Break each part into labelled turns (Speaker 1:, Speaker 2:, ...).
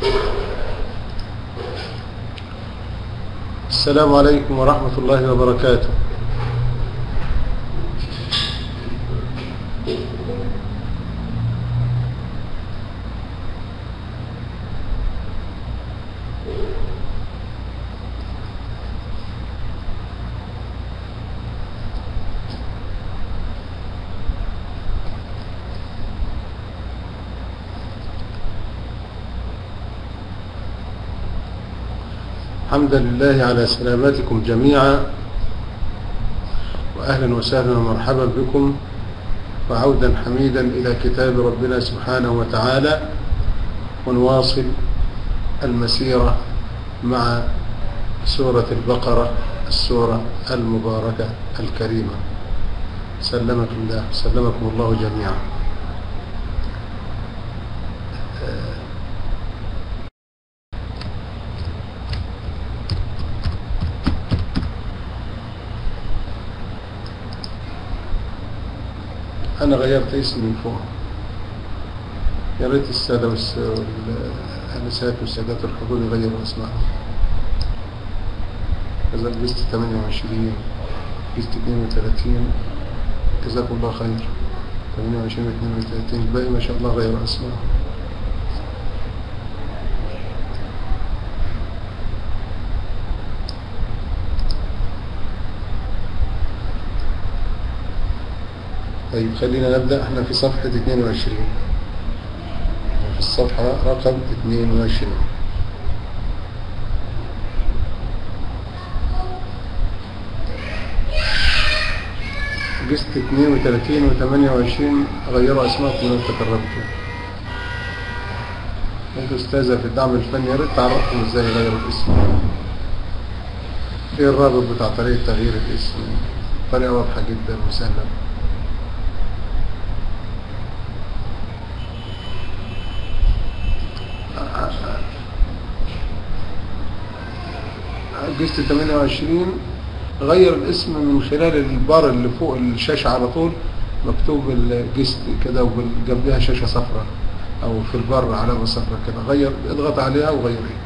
Speaker 1: السلام عليكم ورحمة الله وبركاته حمدا لله على سلامتكم جميعا وأهلا وسهلا ومرحبا بكم وعودا حميدا إلى كتاب ربنا سبحانه وتعالى ونواصل المسيرة مع سورة البقرة السورة المباركة الكريمة سلمكم الله سلمكم الله جميعا أنا غيرت اسمي من فوق يا ريت السادة والأنسات والسادات الحضور يغيروا أسمائهم كذا لبست 28 لبست 32 جزاكم الله خير 28 و 32 الباقي ما شاء الله غيروا أسمائهم طيب خلينا نبدأ احنا في صفحة 22 في الصفحة رقم 22 قست 32 و 28 غيروا اسمائكم لو تكرمتوا انت استاذة في الدعم الفني يا ريت تعرفكم ازاي غيروا الاسم ايه الرابط بتاع طريقة تغيير الاسم طريقة واضحة جدا وسهلة جست 28 غير الاسم من خلال البار اللي فوق الشاشة على طول مكتوب الجست كده وجنبها شاشة صفراء او في البر علامة صفراء كده غير اضغط عليها وغيرها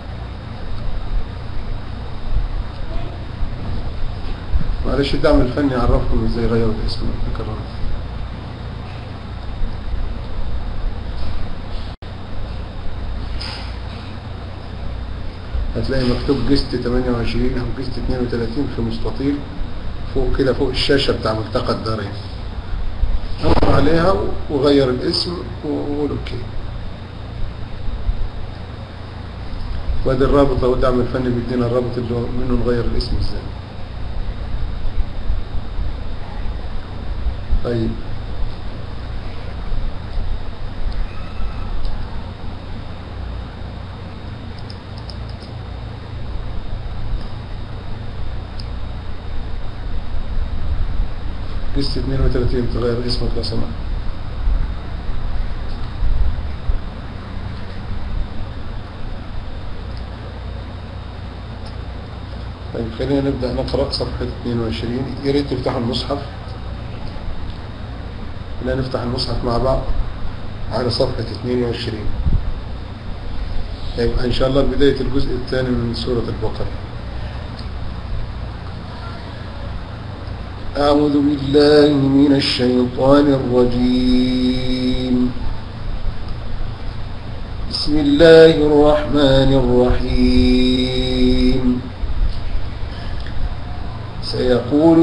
Speaker 1: معلش الدعم الفني يعرفكم ازاي غيروا الاسم تكرر هتلاقي مكتوب جست 28 او جست 32 في مستطيل فوق كده فوق الشاشة بتاع ملتقى الدارين امر عليها وغير الاسم وقول اوكي وادي الرابط او الدعم الفني بيدينا الرابط اللي منه نغير الاسم ازاي طيب لسه 32 تغير اسمك لو سمحت طيب خلينا نبدأ نقرأ صفحة 22 يا ريت تفتحوا المصحف لا نفتح المصحف مع بعض على صفحة 22 طيب إن شاء الله بداية الجزء الثاني من سورة البقرة أعوذ بالله من الشيطان الرجيم بسم الله الرحمن الرحيم سيقول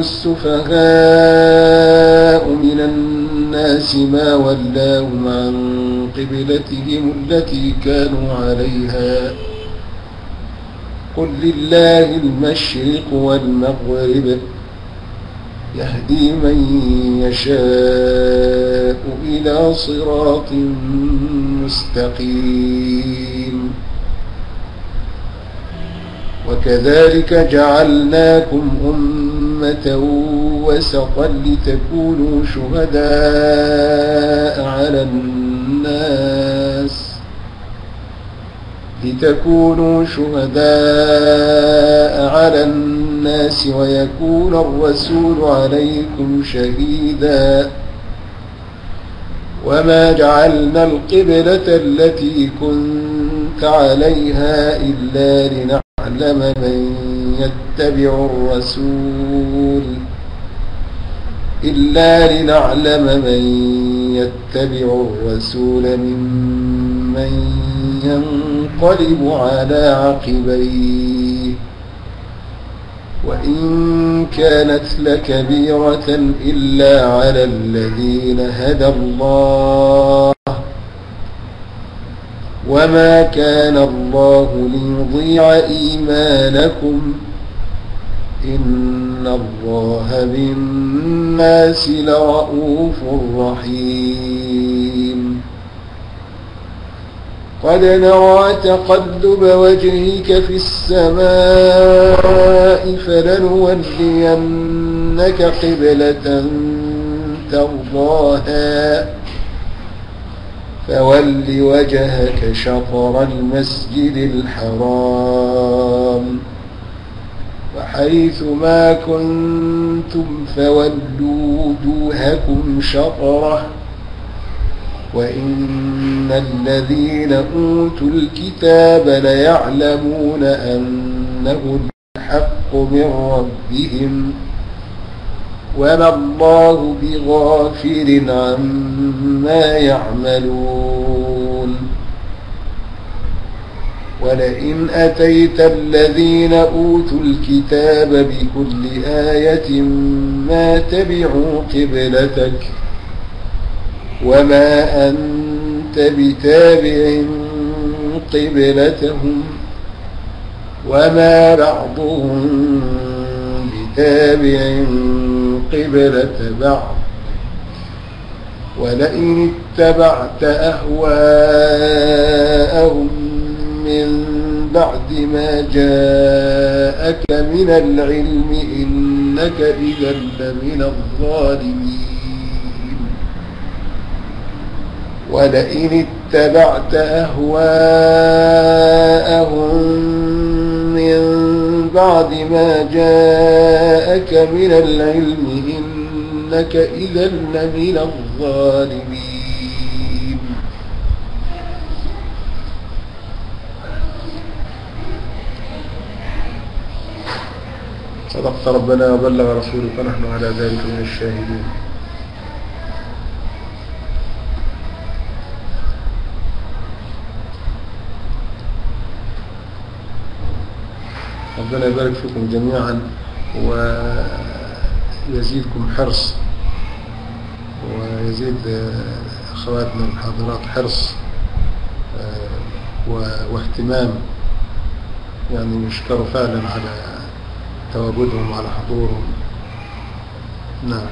Speaker 1: السفهاء من الناس ما ولاهم عن قبلتهم التي كانوا عليها قل لله المشرق والمغرب يهدي من يشاء إلى صراط مستقيم وكذلك جعلناكم أمة وسطا لتكونوا شهداء على الناس لتكونوا شهداء على الناس ويكون الرسول عليكم شهيدا وما جعلنا القبلة التي كنت
Speaker 2: أنت عليها إلا لنعلم من يتبع الرسول إلا لنعلم من يتبع الرسول ممن ينقلب على عقبيه وإن كانت لكبيرة إلا على الذين هدى الله وما كان الله ليضيع إيمانكم إن الله بالناس لرؤوف رحيم قد نرى تقلب وجهك في السماء فلنولينك قبلة ترضاها فول وجهك شطر المسجد الحرام وحيث ما كنتم فولوا وجوهكم شطره وإن الذين أوتوا الكتاب ليعلمون أنه الحق من ربهم وما الله بغافل عما يعملون ولئن أتيت الذين أوتوا الكتاب بكل آية ما تبعوا قبلتك وما أنت بتابع قبلتهم وما بعضهم بتابع قبلة بعض ولئن اتبعت أهواءهم من بعد ما جاءك من العلم إنك إذا لمن الظالمين ولئن اتبعت أهواءهم من بعد ما جاءك من العلم إنك إذا لمن الظالمين
Speaker 1: صدقت ربنا وبلغ رسولك ونحن على ذلك من الشاهدين ربنا يبارك فيكم جميعا ويزيدكم حرص ويزيد أخواتنا الحاضرات حرص واهتمام يعني يشكروا فعلا على تواجدهم وعلى حضورهم نعم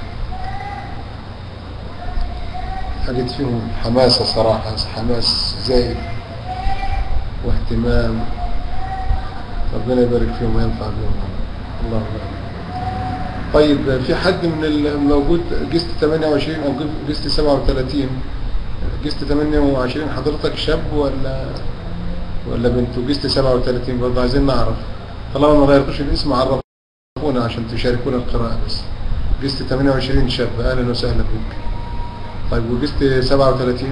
Speaker 1: أجد فيهم حماسة صراحة حماس زائد واهتمام ربنا يبارك فيهم وينفع بهم الله أكبر طيب في حد من الموجود جست 28 أو جست 37 جست 28 حضرتك شاب ولا ولا بنت وجست 37 برضه عايزين نعرف طالما ما غيرتوش الاسم عرفونا عشان تشاركونا القراءة بس جست 28 شاب أهلا وسهلا بك طيب وجست 37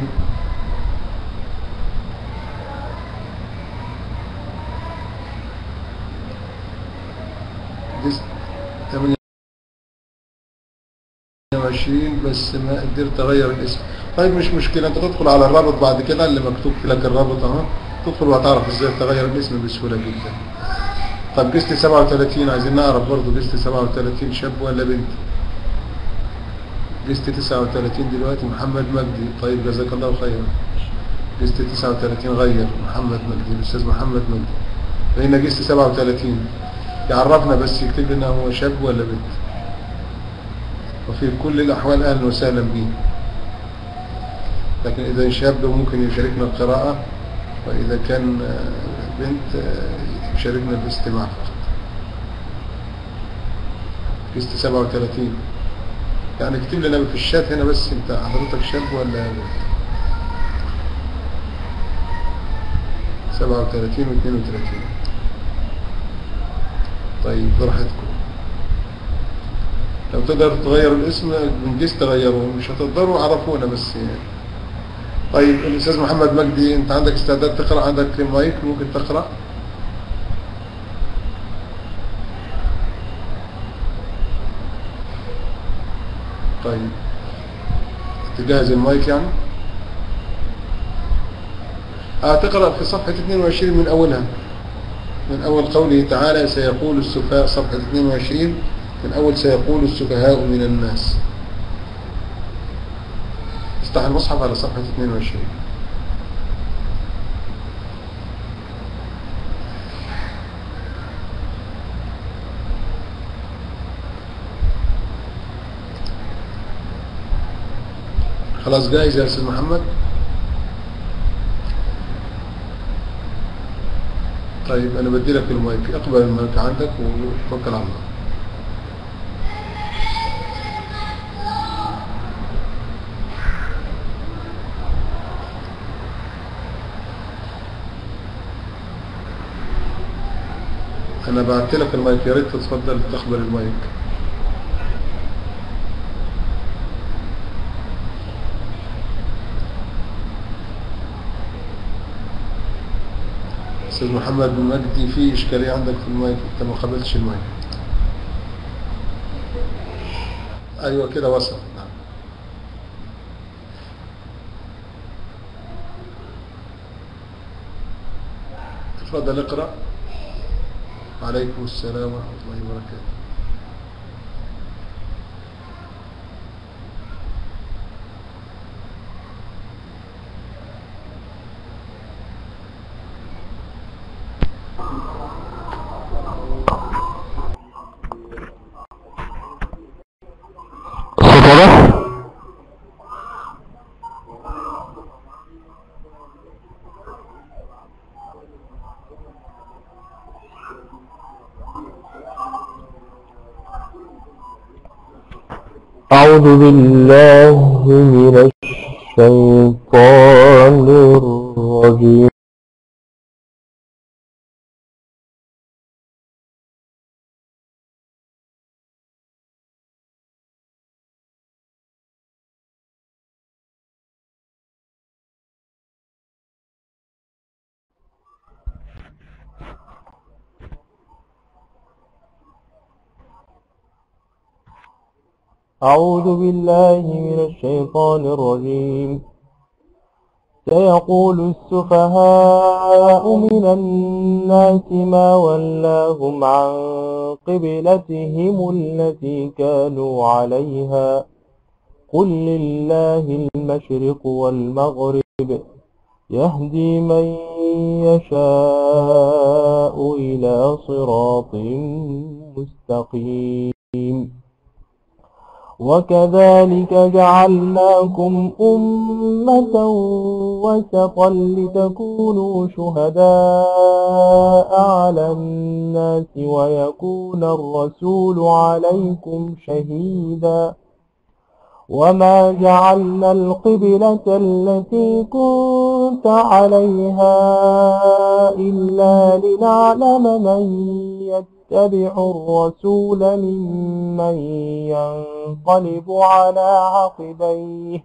Speaker 1: جست 28 بس ما قدرت اغير الاسم طيب مش مشكلة انت تدخل على الرابط بعد كده اللي مكتوب لك الرابط اهو تدخل وهتعرف ازاي تغير الاسم بسهولة جدا طب جست 37 عايزين نعرف برضه جست 37 شاب ولا بنت جست 39 دلوقتي محمد مجدي طيب جزاك الله خيرا جست 39 غير محمد مجدي الاستاذ محمد مجدي لقينا جست 37 يعرفنا بس يكتب لنا هو شاب ولا بنت وفي كل الأحوال أهلا وسهلا به لكن إذا شاب ممكن يشاركنا القراءة وإذا كان بنت يشاركنا الاستماع فقط قست 37 يعني اكتب لنا في الشات هنا بس انت حضرتك شاب ولا بنت 37 و 32 طيب براحتكم لو تقدر تغير الاسم من جيس تغيروه مش هتقدروا عرفونا بس يعني طيب الأستاذ محمد مجدي أنت عندك استعداد تقرأ عندك المايك ممكن تقرأ طيب تجهز المايك يعني آه تقرأ في صفحة 22 من أولها من أول قوله تعالى سيقول السفهاء صفحة 22 من أول سيقول السفهاء من الناس افتح المصحف على صفحة 22 خلاص جاهز يا أستاذ محمد طيب أنا بدي لك المايك اقبل المايك عندك وتوكل على الله أنا بعت لك المايك يا ريت تتفضل تقبل المايك أستاذ محمد بن مجدي في إشكالية عندك في المايك أنت ما قبلتش المايك أيوة كده وصل نعم تفضل اقرأ وعليكم السلام ورحمة الله وبركاته
Speaker 3: الصوت واضح؟ أعوذ بالله من الشيطان الرجيم أعوذ بالله من الشيطان الرجيم سيقول السفهاء من الناس ما ولاهم عن قبلتهم التي كانوا عليها قل لله المشرق والمغرب يهدي من يشاء إلى صراط مستقيم وكذلك جعلناكم أمة وسطا لتكونوا شهداء على الناس ويكون الرسول عليكم شهيدا وما جعلنا القبلة التي كنت عليها إلا لنعلم من يتبع الرسول ممن ينقلب على عقبيه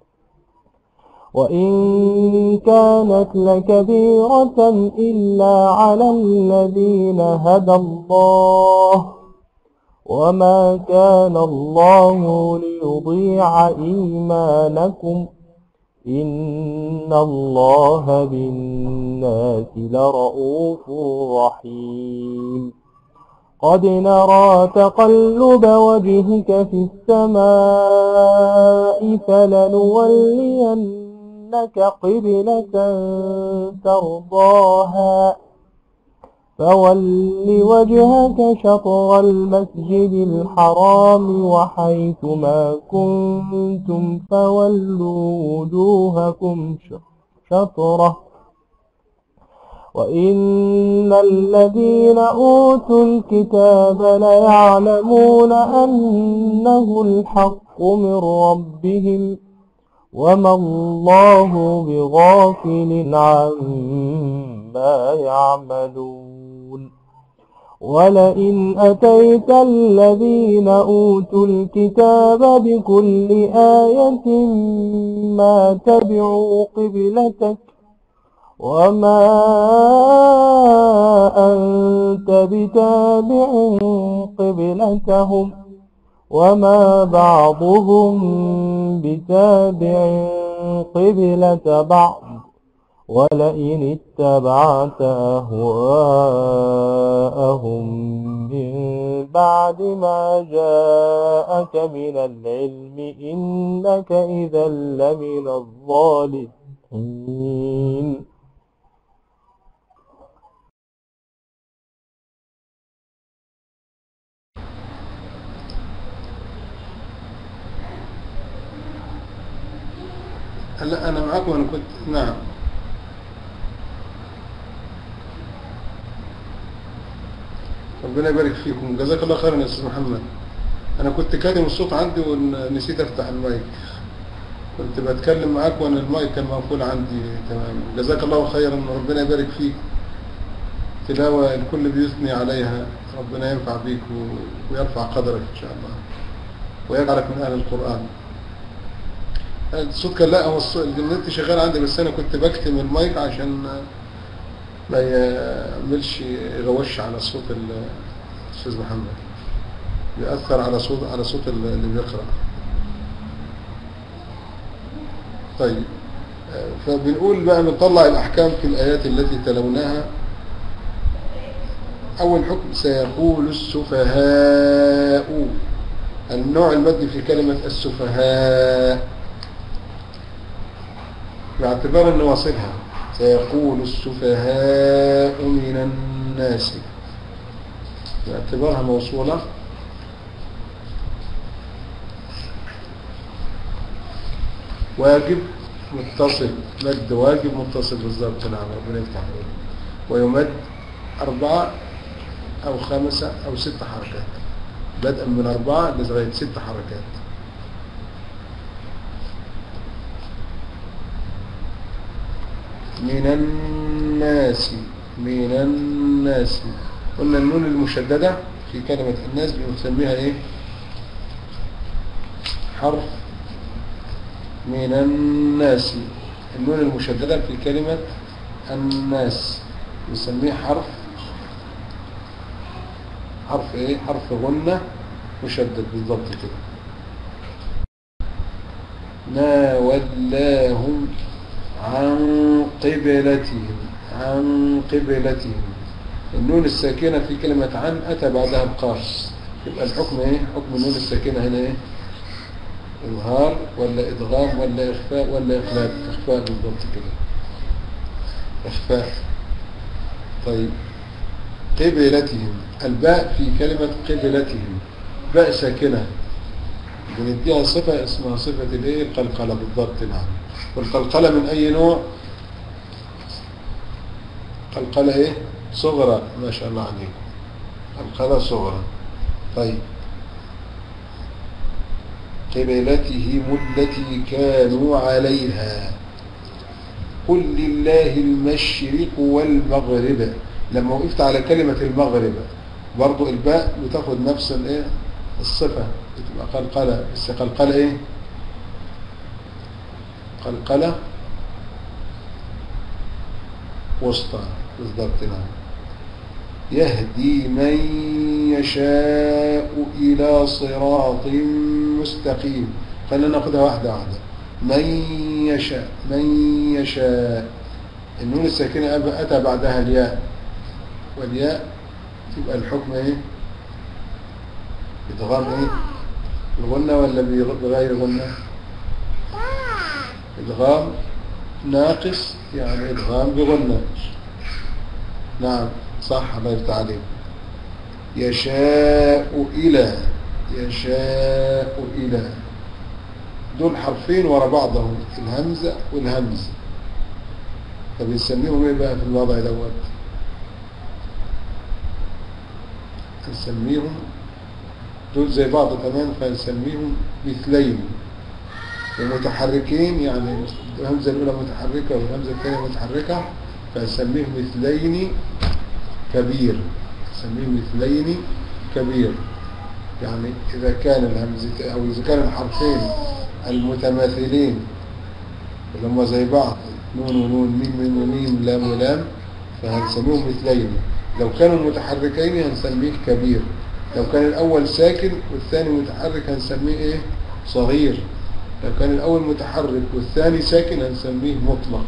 Speaker 3: وإن كانت لكبيرة إلا على الذين هدى الله وما كان الله ليضيع إيمانكم إن الله بالناس لرؤوف رحيم قد نرى تقلب وجهك في السماء فلنولينك قبلة ترضاها فول وجهك شطر المسجد الحرام وحيث ما كنتم فولوا وجوهكم شطره وإن الذين أوتوا الكتاب ليعلمون أنه الحق من ربهم وما الله بغافل عما يعملون ولئن أتيت الذين أوتوا الكتاب بكل آية ما تبعوا قبلتك وما أنت بتابع قبلتهم وما بعضهم بتابع قبلة بعض ولئن اتبعت أهواءهم من بعد ما جاءك من العلم إنك إذا لمن الظالمين
Speaker 1: لا أنا معاكم أنا كنت نعم ربنا يبارك فيكم جزاك الله خيرا يا أستاذ محمد أنا كنت كاتم الصوت عندي ونسيت أفتح المايك كنت بتكلم معاك وأنا المايك كان مقفول عندي تمام جزاك الله خيرا ربنا يبارك فيك تلاوة الكل بيثني عليها ربنا ينفع بيك و- ويرفع قدرك إن شاء الله ويجعلك من أهل القرآن الصوت كان لا هو الصوت النت شغال عندي بس انا كنت بكتم المايك عشان ما يعملش يغوش على صوت ال- الاستاذ محمد بيأثر على صوت على صوت ال- اللي بيقرأ طيب آه، فبنقول بقى بنطلع الأحكام في الآيات التي تلوناها أول حكم سيقول السفهاء النوع المادي في كلمة السفهاء باعتبار أن واصلها سيقول السفهاء من الناس باعتبارها موصولة واجب متصل مد واجب متصل بالضبط نعم ربنا يفتح عليك. ويمد أربعة أو خمسة أو ست حركات بدءا من أربعة لغاية ست حركات من الناس من الناس قلنا النون المشددة في كلمة الناس بنسميها ايه حرف من الناس النون المشددة في كلمة الناس نسميه حرف حرف ايه حرف غنة مشدد بالضبط كده ما ولاهم عن قبلتهم عن قبلتهم النون الساكنة في كلمة عن أتى بعدها القاف يبقى الحكم ايه حكم النون الساكنة هنا ايه إظهار ولا إدغام ولا إخفاء ولا إخلاء إخفاء بالضبط كده إخفاء طيب قبلتهم الباء في كلمة قبلتهم باء ساكنة بنديها صفة اسمها صفة الايه القلقلة بالضبط نعم والقلقلة من أي نوع قلقلة ايه صغرى ما شاء الله عليكم قلقلة صغرى طيب قبلتهم التي كانوا عليها قل لله المشرق والمغرب لما وقفت على كلمة المغرب برضو الباء بتاخد نفس الايه الصفة بتبقى قلقلة بس قلقلة ايه قلقلة وسطى بالضبط نعم يهدي من يشاء إلى صراط مستقيم خلينا ناخدها واحدة واحدة من يشاء من يشاء النون الساكنة أتى بعدها الياء والياء تبقى الحكم ايه إدغام ايه الغنة ولا بغير غنة إدغام ناقص يعني إدغام بغنة نعم صح الله يفتح عليك يشاء إلى يشاء إلى دول حرفين ورا بعضهم الهمزة والهمز فبنسميهم ايه بقى في الوضع دوت نسميهم دول زي بعض كمان فنسميهم مثلين المتحركين يعني الهمزة الأولى متحركة والهمزة الثانية متحركة فنسميهم مثلين كبير نسميه مثلين كبير يعني إذا كان الهمزتين أو إذا كان الحرفين المتماثلين اللي هم زي بعض نون ونون ميم ميم وميم لام ولام فهنسميهم مثلين لو كانوا متحركين هنسميه كبير لو كان الأول ساكن والثاني متحرك هنسميه إيه صغير لو كان الأول متحرك والثاني ساكن هنسميه مطلق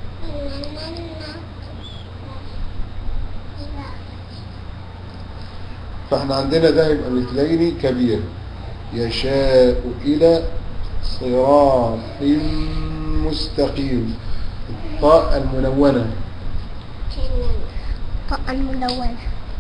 Speaker 1: فاحنا عندنا ده يبقى مثلين كبير يشاء إلى صراط مستقيم الطاء الملونة
Speaker 4: طاء الملونة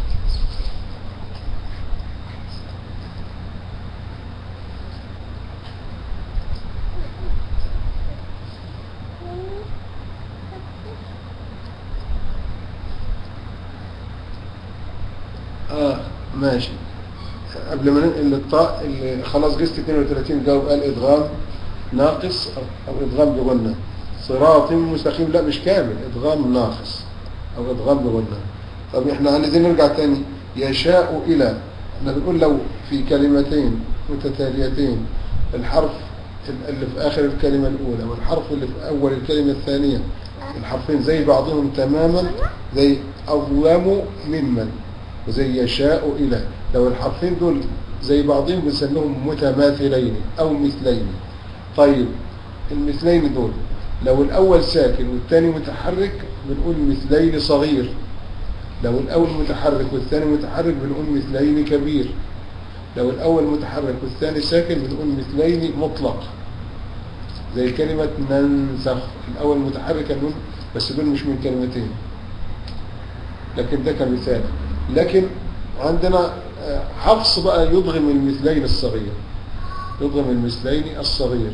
Speaker 1: اه ماشي قبل ما ننقل للطاء اللي خلاص جست 32 جاوب قال ادغام ناقص او أو ادغام بغنى صراط مستقيم لا مش كامل ادغام ناقص او ادغام بغنى طب احنا عايزين نرجع تاني يشاء الى احنا بنقول لو في كلمتين متتاليتين الحرف اللي في اخر الكلمه الاولى والحرف اللي في اول الكلمه الثانيه الحرفين زي بعضهم تماما زي اظلم ممن وزي يشاء إلى لو الحرفين دول زي بعضهم بنسميهم متماثلين أو مثلين طيب المثلين دول لو الأول ساكن والثاني متحرك بنقول مثلين صغير لو الأول متحرك والثاني متحرك بنقول مثلين كبير لو الأول متحرك والثاني ساكن بنقول مثلين مطلق زي كلمة ننسخ الأول متحرك النون بس دول مش من كلمتين لكن ده كمثال لكن عندنا حفص بقى يضغم المثلين الصغير يضغم المثلين الصغير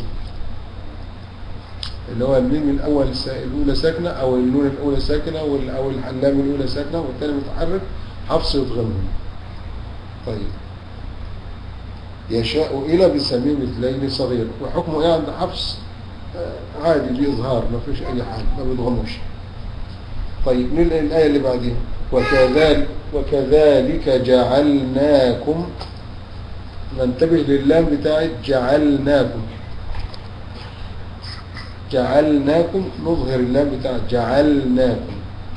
Speaker 1: اللي هو الميم الأول سا... الأولى ساكنة أو النون الأولى ساكنة وال- أو اللام الأولى ساكنة والثاني متحرك حفص يضغمهم طيب يشاء إلى بنسميه مثلين صغير وحكمه إيه عند حفص آه، عادي بإظهار ما فيش أي حاجة ما بيضغموش طيب نلقى الآية اللي بعديها وكذلك, وكذلك جعلناكم ننتبه للام بتاعت جعلناكم جعلناكم نظهر اللام بتاعت جعلناكم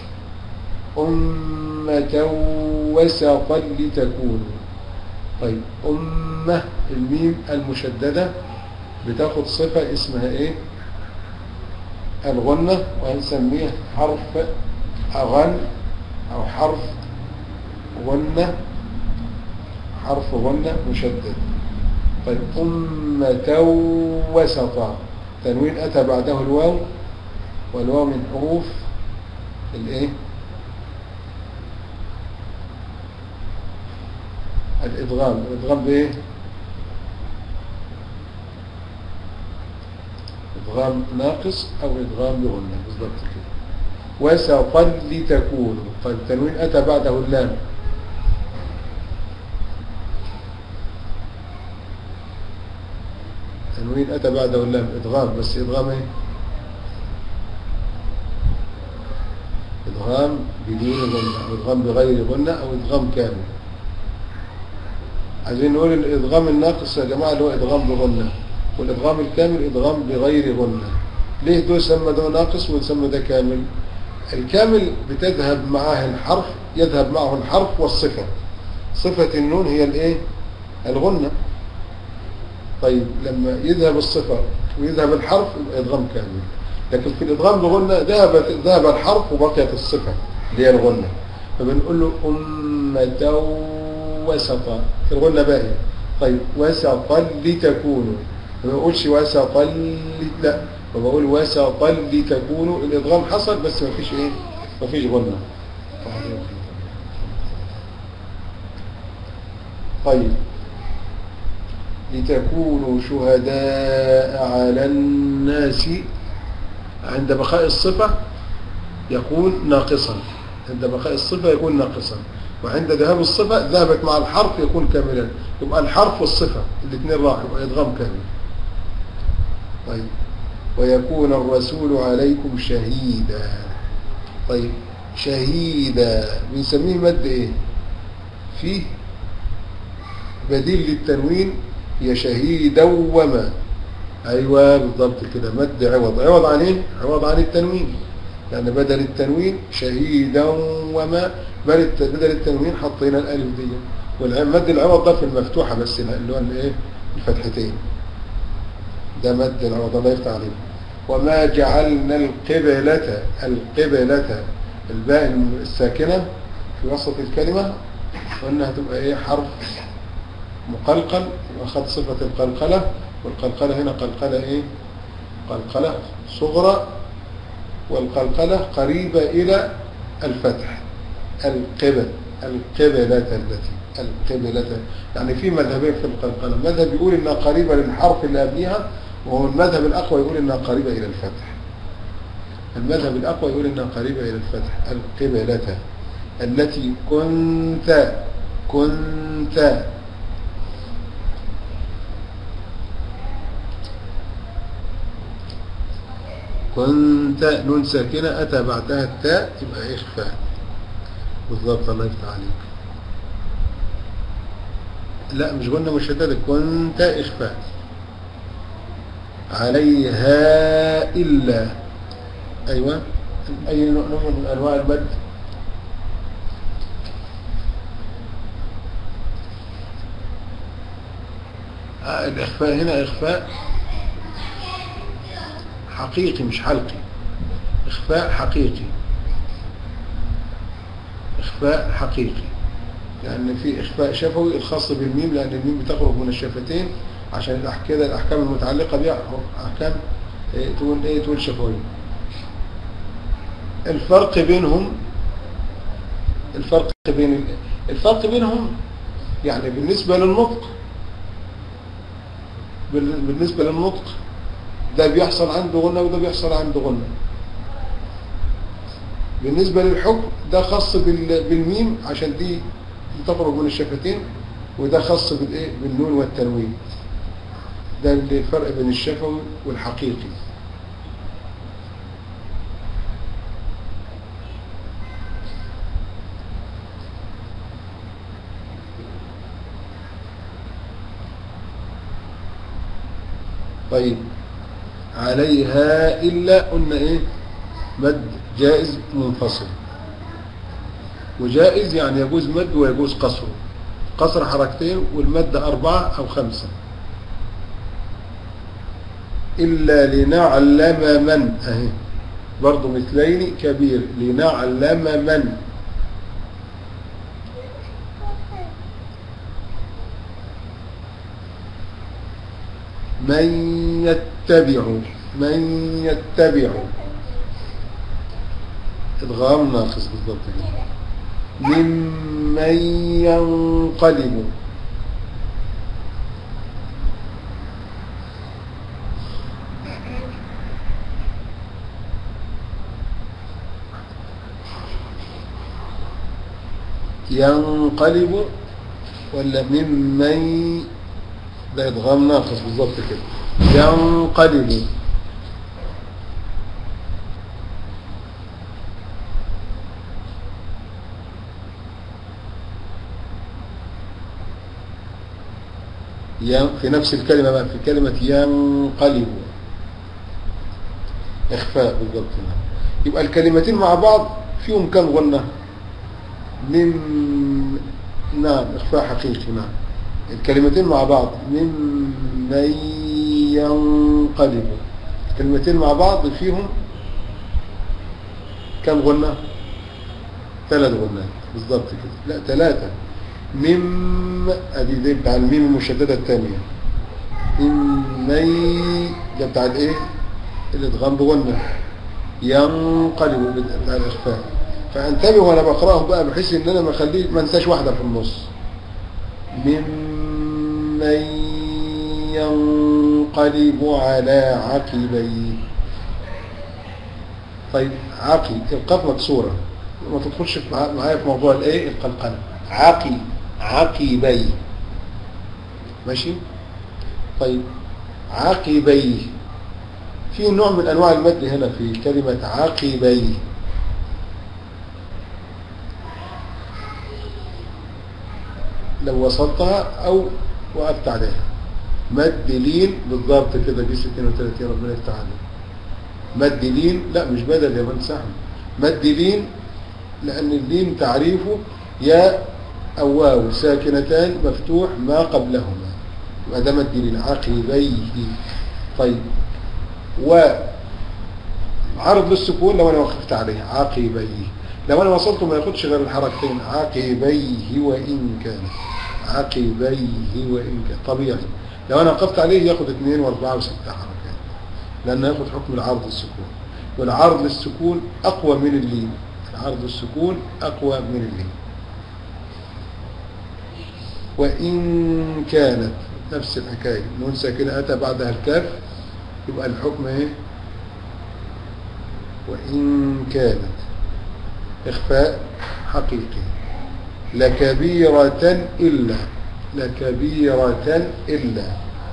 Speaker 1: أمة وسطا لتكونوا طيب أمة الميم المشددة بتاخد صفة اسمها ايه الغنة وهنسميها حرف أغن أو حرف غنة حرف غنة مشدد طيب أمة وسطا تنوين أتى بعده الواو والواو من حروف الايه الإدغام الإدغام بإيه إدغام ناقص أو إدغام بغنة بالضبط كده وسطا لتكونوا طيب التنوين أتى بعده اللام تنوين أتى بعده اللام إدغام بس إدغام إيه إدغام بدون غنة أو إدغام بغير غنة أو إدغام كامل عايزين نقول الإدغام الناقص يا جماعة اللي هو إدغام بغنة والإدغام الكامل إدغام بغير غنة ليه ده يسمى ده ناقص ويسمى ده كامل الكامل بتذهب معاه الحرف يذهب معه الحرف والصفة صفة النون هي الايه الغنة طيب لما يذهب الصفة ويذهب الحرف يبقى إدغام كامل لكن في الإدغام بغنة ذهب ذهب الحرف وبقيت الصفة اللي هي الغنة فبنقول له أمة وسطا الغنة باقية طيب وسطا لتكونوا ما بقولش وسطا ل... لا فبقول وسطا لتكونوا الإدغام حصل بس ما فيش إيه ما فيش غنة طيب لتكونوا شهداء على الناس عند بقاء الصفة يكون ناقصا عند بقاء الصفة يكون ناقصا وعند ذهاب الصفة ذهبت مع الحرف يكون كاملا يبقى الحرف والصفة الاثنين راحوا يبقى إدغام كامل طيب ويكون الرسول عليكم شهيدا طيب شهيدا بنسميه مد ايه فيه بديل للتنوين هي شهيدا وما ايوه بالضبط كده مد عوض عوض عن ايه عوض عن التنوين لان بدل التنوين شهيدا وما بدل بدل التنوين حطينا الالف دي والمد العوض ده في المفتوحه بس اللي هو الايه الفتحتين ده مد العوض الله يفتح عليه وما جعلنا القبلة القبلة الباء الساكنة في وسط الكلمة وانها تبقى ايه حرف مقلقل واخذ صفة القلقلة والقلقلة هنا قلقلة ايه قلقلة صغرى والقلقلة قريبة الى الفتح القبل القبلة التي القبلة يعني في مذهبين في القلقلة مذهب يقول انها قريبة للحرف اللي قبلها وهو المذهب الاقوى يقول انها قريبة الى الفتح المذهب الاقوى يقول انها قريبة الى الفتح القبلة التي كنت كنت كنت نون ساكنة أتى بعدها التاء يبقى إخفاء بالضبط الله يفتح عليك لا مش قلنا مشددة كنت إخفاء عليها إلا أيوة أي نوع من أنواع المد آه الإخفاء هنا إخفاء حقيقي مش حلقي إخفاء حقيقي إخفاء حقيقي لأن في إخفاء شفوي الخاص بالميم لأن الميم بتخرج من الشفتين عشان الأح- كده الأحكام المتعلقة بها أحكام إيه، تقول إيه تقول شفوية الفرق بينهم الفرق بين ال- الفرق بينهم يعني بالنسبة للنطق بال- بالنسبة للنطق ده بيحصل عنده غنة وده بيحصل عنده غنة بالنسبة للحكم ده خاص بال- بالميم عشان دي بتخرج من الشفتين وده خاص بالايه بالنون والتنوين ده اللي الفرق بين الشفوي والحقيقي طيب عليها إلا قلنا إيه مد جائز منفصل وجائز يعني يجوز مد ويجوز قصره قصر حركتين والمد أربعة أو خمسة إلا لنعلم من أهي برضو مثلين كبير لنعلم من من يتبع من يتبع ادغام ناقص بالضبط كده ممن ينقلب ينقلب ولا ممن ده ادغام ناقص بالضبط كده ينقلب ين- في نفس الكلمة بقى في كلمة ينقلب إخفاء بالضبط نعم. يبقى الكلمتين مع بعض فيهم كم غنة من نعم إخفاء حقيقي نعم الكلمتين مع بعض ممن ينقلب الكلمتين مع بعض فيهم كم غنة ثلاث غنات بالضبط كده لا ثلاثة مم ادي دي بتاع الميم المشددة الثانية ممن ده بتاع الايه الادغام بغنة ينقلب بتاع الاخفاء فانتبه وانا بقراهم بقى بحيث ان انا ما اخليه ما انساش واحدة في النص ممن ينقلب على عقبيه طيب عقي القاف مكسورة ما تدخلش مع- معايا في موضوع الايه القلقلة عقي عقبي ماشي طيب عقبي في نوع من انواع المد هنا في كلمة عقبي لو وصلتها او وقفت عليها مد لين بالضبط كده دي 32 ربنا يفتح عليك مد لين لا مش بدل يا بنت سهم مد لين لأن اللين تعريفه يا أو واو ساكنتان مفتوح ما قبلهما يبقى ده مد لين عقبيه طيب وعرض للسكون لو أنا وقفت عليه عقبيه لو أنا وصلته ما ياخدش غير الحركتين عقبيه وإن كان عقبيه وإن كان طبيعي لو أنا وقفت عليه ياخد اثنين واربعة وستة حركات لأنه ياخد حكم العرض للسكون والعرض للسكون أقوى من اللين العرض للسكون أقوى من اللين وإن كانت نفس الحكاية نون ساكنة أتى بعدها الكاف يبقى الحكم إيه وإن كانت إخفاء حقيقي لكبيرة إلا لكبيرة إلا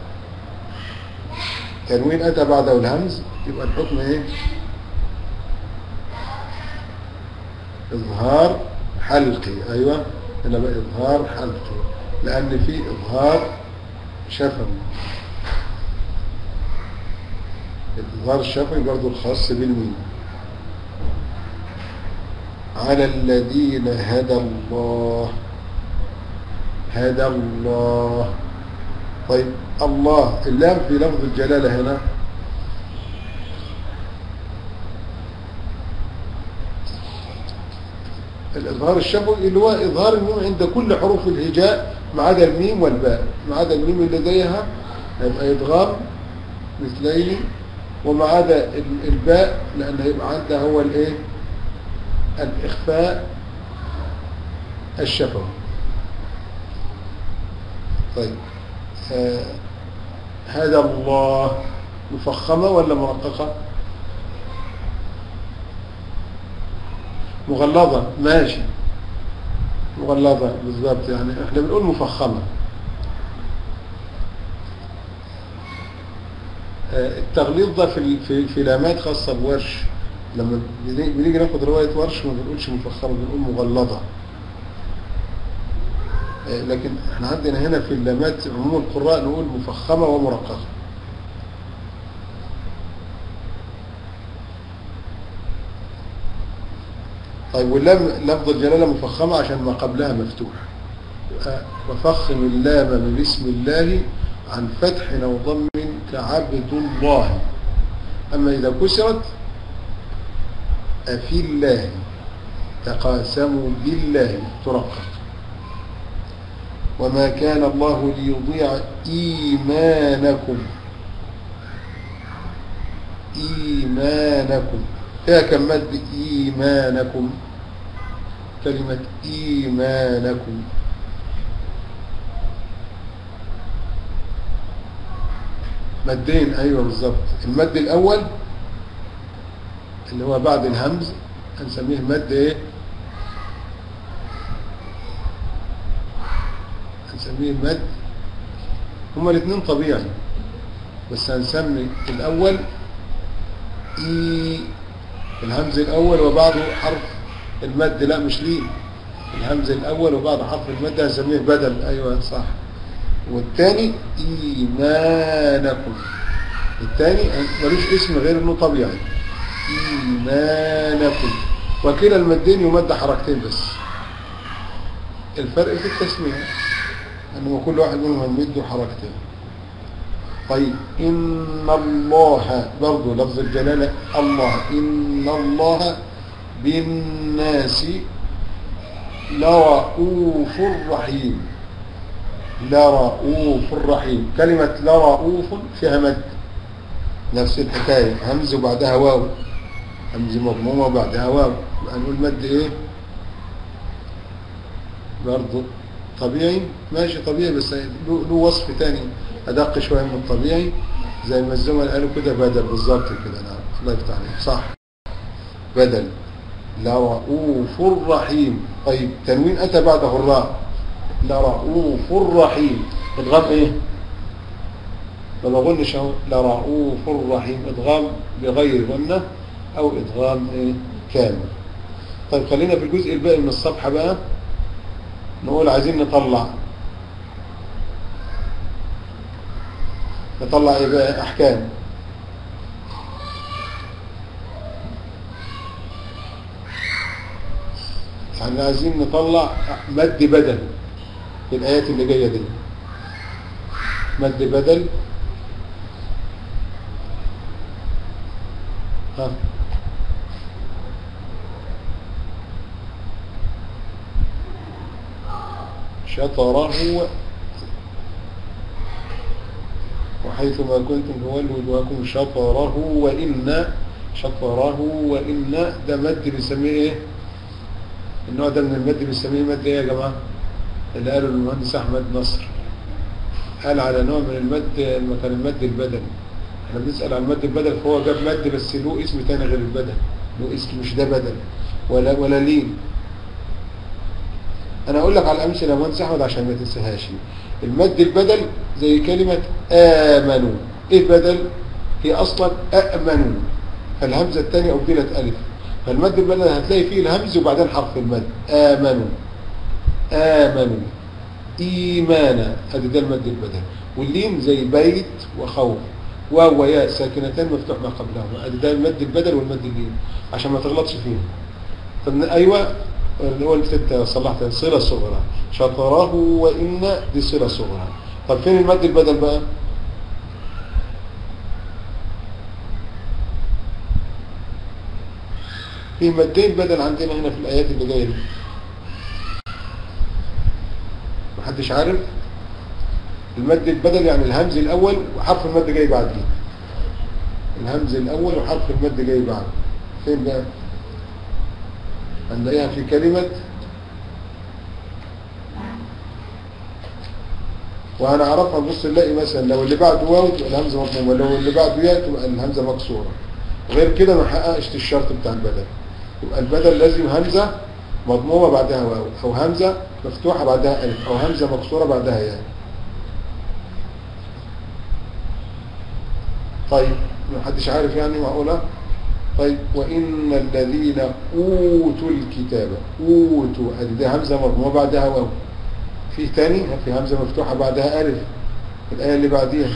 Speaker 1: تنوين أتى بعده الهمز يبقى الحكم إيه إظهار حلقي أيوة هنا بقى إظهار حلقي لأن في إظهار شفوي الإظهار الشفوي برضو الخاص بالميم على الذين هدى الله هدى الله طيب الله اللام في لفظ الجلالة هنا الإظهار الشفوي اللي هو إظهار الميم عند كل حروف الهجاء ما عدا الميم والباء ما عدا الميم اللي لديها يبقى إدغام مثلين وما عدا الباء لأن هيبقى عندها هو الإيه الإخفاء الشفوي طيب آه هذا الله مفخمة ولا مرققة مغلظة ماشي مغلظة بالضبط يعني احنا بنقول مفخمة آه التغليظ ده في في في لامات خاصة بورش لما بنيجي ناخد رواية ورش ما بنقولش مفخمة بنقول مغلظة لكن احنا عندنا هنا في اللامات عموم القراء نقول مفخمة ومرققة طيب واللام لفظ الجلالة مفخمة عشان ما قبلها مفتوح وفخم اللام من اسم الله عن فتح أو ضم كعبد الله أما إذا كسرت أفي الله تقاسموا بالله ترقق وما كان الله ليضيع إيمانكم إيمانكم فيها كم مد إيمانكم كلمة إيمانكم مدين أيوة بالضبط المد الأول اللي هو بعد الهمز هنسميه مد إيه هنسميه المد هما الاثنين طبيعي بس هنسمي الأول إي الهمز الأول وبعده حرف المد لا مش ليه الهمز الأول وبعد حرف المد هنسميه بدل أيوة صح والثاني إيمانكم الثاني ملوش اسم غير انه طبيعي إيمانكم وكلا المدين يمد حركتين بس الفرق في التسمية أنه كل واحد منهم يمد حركتين طيب إن الله برضو لفظ الجلالة الله إن الله بالناس لرؤوف رحيم لرؤوف رحيم كلمة لرؤوف فيها مد نفس الحكاية همز وبعدها واو همز مضمومة وبعدها واو نقول مد ايه برضو طبيعي ماشي طبيعي بس له وصف تاني أدق شوية من الطبيعي زي ما الزملاء قالوا كده بدل بالظبط كده نعم الله يفتح عليك صح بدل لرؤوف رحيم طيب تنوين أتى بعده الراء لرؤوف رحيم ادغام ايه ما بقولش اهو لرؤوف رحيم ادغام بغير غنة او ادغام ايه كامل طيب خلينا في الجزء الباقي من الصفحة بقى نقول عايزين نطلع نطلع ايه بقى احكام احنا عايزين نطلع مد بدل في الايات اللي جايه دي مد بدل ها شطره وحيثما كنتم فولوا وجوهكم شطره وإن شطره وإن ده مد بنسميه ايه النوع ده من المد بنسميه مد ايه يا جماعة اللي قاله المهندس أحمد نصر قال على نوع من المد كان المد البدني احنا بنسأل عن المد البدل فهو جاب مد بس له اسم تاني غير البدل له اسم مش ده بدل ولا ولا لين انا اقول لك على الامثله يا مهندس احمد عشان ما تنساهاش المد البدل زي كلمه امنوا ايه بدل هي اصلا امنوا فالهمزه الثانيه ابدلت الف فالمد البدل هتلاقي فيه الهمز وبعدين حرف المد امنوا امنوا ايمانا ادي ده المد البدل واللين زي بيت وخوف واو وياء ساكنتان مفتوح ما قبلهما ادي ده المد البدل والمد اللين عشان ما تغلطش فيهم طب ايوه اللي هو الست صلحت صلة صغرى شطره وإن دي صلة صغرى طب فين المد البدل بقى في مدين بدل عندنا هنا في الآيات اللي جاية دي محدش عارف المد البدل يعني الهمز الأول وحرف المد جاي بعديه الهمز الأول وحرف المد جاي بعد فين بقى هنلاقيها في كلمة وهنعرفها نبص نلاقي مثلا لو اللي بعده واو تبقى الهمزة مضمومة لو اللي بعده ياء تبقى الهمزة مكسورة غير كده ما حققش الشرط بتاع البدل يبقى البدل لازم همزة مضمومة بعدها واو أو همزة مفتوحة بعدها ألف أو همزة مكسورة بعدها ياء طيب ما حدش عارف يعني معقولة طيب وإن الذين أوتوا الكتاب أوتوا هذه دي همزة مضمومة بعدها واو في تاني في همزة مفتوحة بعدها ألف الآية اللي بعديها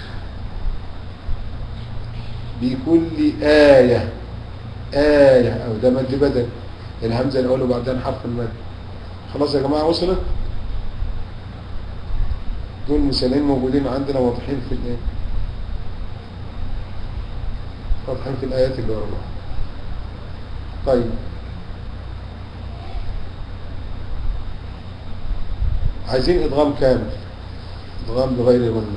Speaker 1: بكل آية آية أو ده مد بدل الهمزة الأول وبعدين حرف المد خلاص يا جماعة وصلت دول مثالين موجودين عندنا واضحين في الايه واضحين في الآيات اللي ورا بعض طيب عايزين إدغام كامل إدغام بغير غنة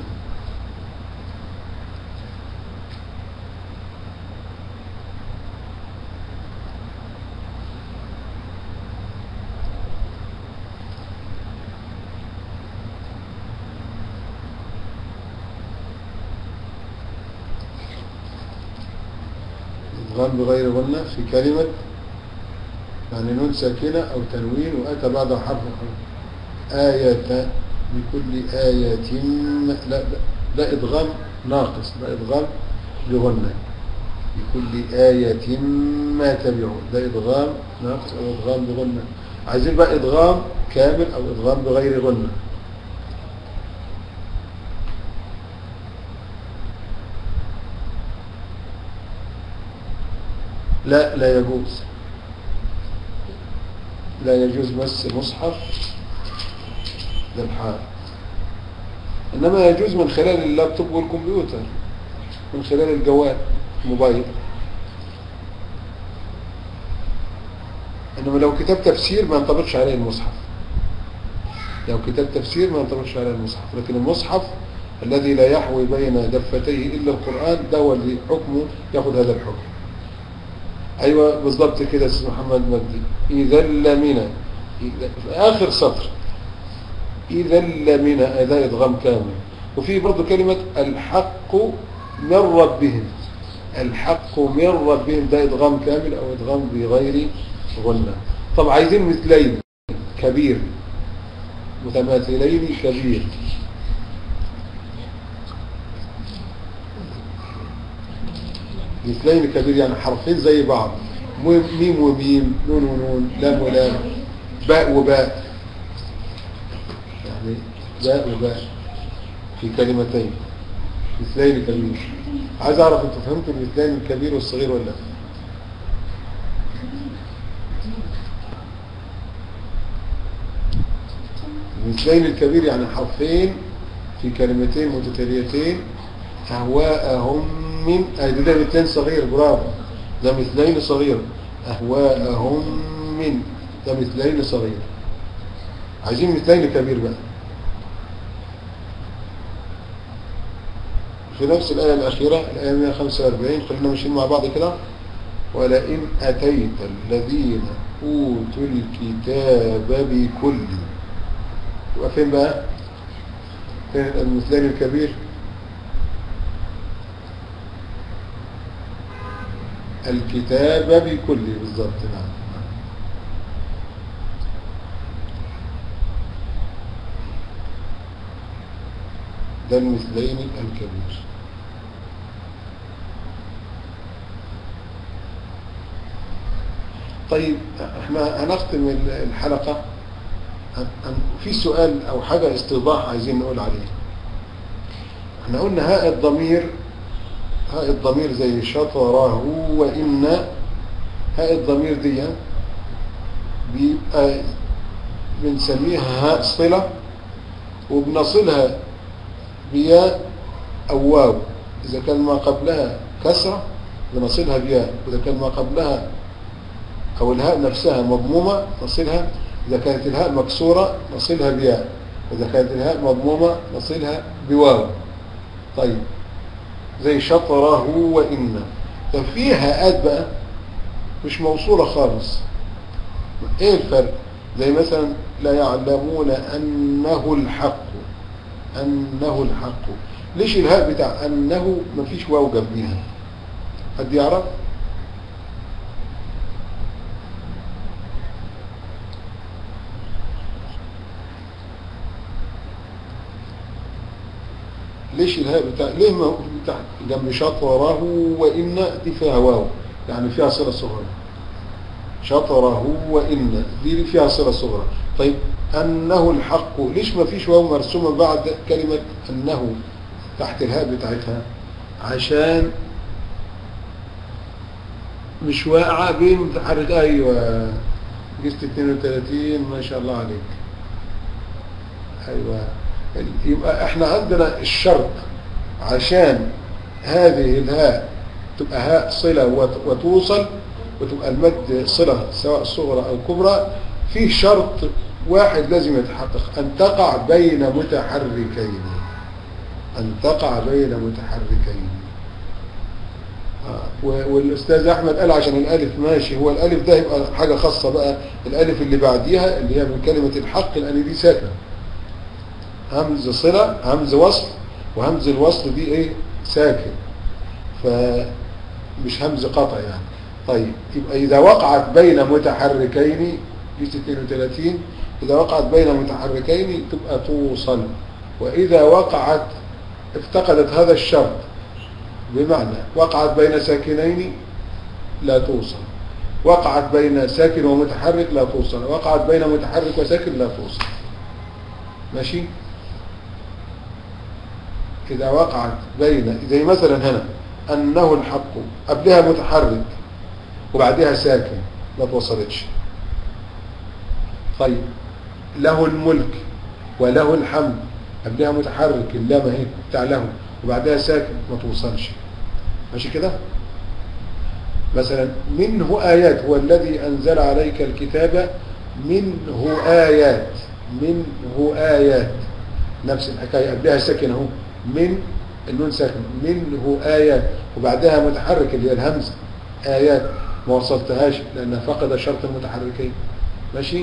Speaker 1: إدغام بغير غنة في كلمة يعني نون ساكنة أو تنوين وأتى بعد حرف آية بكل آية لا ده إدغام ناقص ده إدغام بغنة بكل آية ما تبعون ده إدغام ناقص أو إدغام بغنة عايزين بقى إدغام كامل أو إدغام بغير غنة لا لا يجوز لا يجوز مس مصحف للحال إنما يجوز من خلال اللابتوب والكمبيوتر من خلال الجوال الموبايل إنما لو كتاب تفسير ما ينطبقش عليه المصحف لو كتاب تفسير ما ينطبقش عليه المصحف لكن المصحف الذي لا يحوي بين دفتيه إلا القرآن ده هو اللي حكمه ياخذ هذا الحكم أيوة بالضبط كده يا أستاذ محمد مجدي إذا لمن في آخر سطر إذا لمن هذا إدغام كامل وفي برضو كلمة الحق من ربهم الحق من ربهم ده إدغام كامل أو إدغام بغير غنى طب عايزين مثلين كبير متماثلين كبير مثلين كبير يعني حرفين زي بعض ميم وميم نون ونون لام ولام باء وباء يعني باء وباء في كلمتين مثلين كبير عايز اعرف انتوا فهمتوا المثلين الكبير والصغير ولا لا المثلين الكبير يعني حرفين في كلمتين متتاليتين أهواءهم من أي ده ده مثلين صغير برافو ده مثلين صغير أهواءهم من ده مثلين صغير عايزين مثلين كبير بقى في نفس الآية الأخيرة الآية 145 خلينا ماشيين مع بعض كده ولئن أتيت الذين أوتوا الكتاب بكل يبقى فين بقى فين المثلين الكبير الكتاب بكل بالضبط نعم ده المثلين الكبير طيب احنا هنختم الحلقة في سؤال او حاجة استيضاح عايزين نقول عليه احنا قلنا هاء الضمير هاء الضمير زي شطره وإن هاء الضمير دي بيبقى بنسميها هاء صلة وبنصلها بياء أو واو إذا كان ما قبلها كسرة بنصلها بياء وإذا كان ما قبلها أو الهاء نفسها مضمومة نصلها إذا كانت الهاء مكسورة نصلها بياء وإذا كانت الهاء مضمومة نصلها بواو طيب زي شطره وإن طب في هاءات بقى مش موصولة خالص ايه الفرق زي مثلا لا يعلمون أنه الحق أنه الحق ليش الهاء بتاع أنه مفيش واو جنبيها حد يعرف ليش الهاء بتاع ليه ما بتاع جنب شطره وإن دي فيها واو يعني فيها صلة صغرى شطره وإن دي فيها صلة صغرى طيب أنه الحق ليش ما فيش واو مرسومة بعد كلمة أنه تحت الهاء بتاعتها عشان مش واقعة بين متحرك أيوة جست 32 ما شاء الله عليك أيوة يبقى احنا عندنا الشرط عشان هذه الهاء تبقى هاء صلة وتوصل وتبقى المد صلة سواء صغرى أو كبرى في شرط واحد لازم يتحقق أن تقع بين متحركين أن تقع بين متحركين والأستاذ أحمد قال عشان الألف ماشي هو الألف ده يبقى حاجة خاصة بقى الألف اللي بعديها اللي هي من كلمة الحق لأن دي ساكنة همز صلة همز وصل وهمز الوصل دي ايه ساكن فمش همز قطع يعني طيب يبقى إذا وقعت بين متحركين دي 32 إذا وقعت بين متحركين تبقى توصل وإذا وقعت افتقدت هذا الشرط بمعنى وقعت بين ساكنين لا توصل وقعت بين ساكن ومتحرك لا توصل وقعت بين متحرك وساكن لا توصل ماشي إذا وقعت بين زي مثلا هنا أنه الحق قبلها متحرك وبعدها ساكن ما توصلتش طيب له الملك وله الحمد قبلها متحرك اللام اهي بتاع له وبعدها ساكن ما توصلش ماشي كده مثلا منه آيات هو الذي أنزل عليك الكتاب منه آيات منه آيات نفس الحكاية قبلها ساكن اهو من النون ساكن منه آيات وبعدها متحرك اللي هي الهمزة آيات ما وصلتهاش لأنها فقد شرط المتحركين ماشي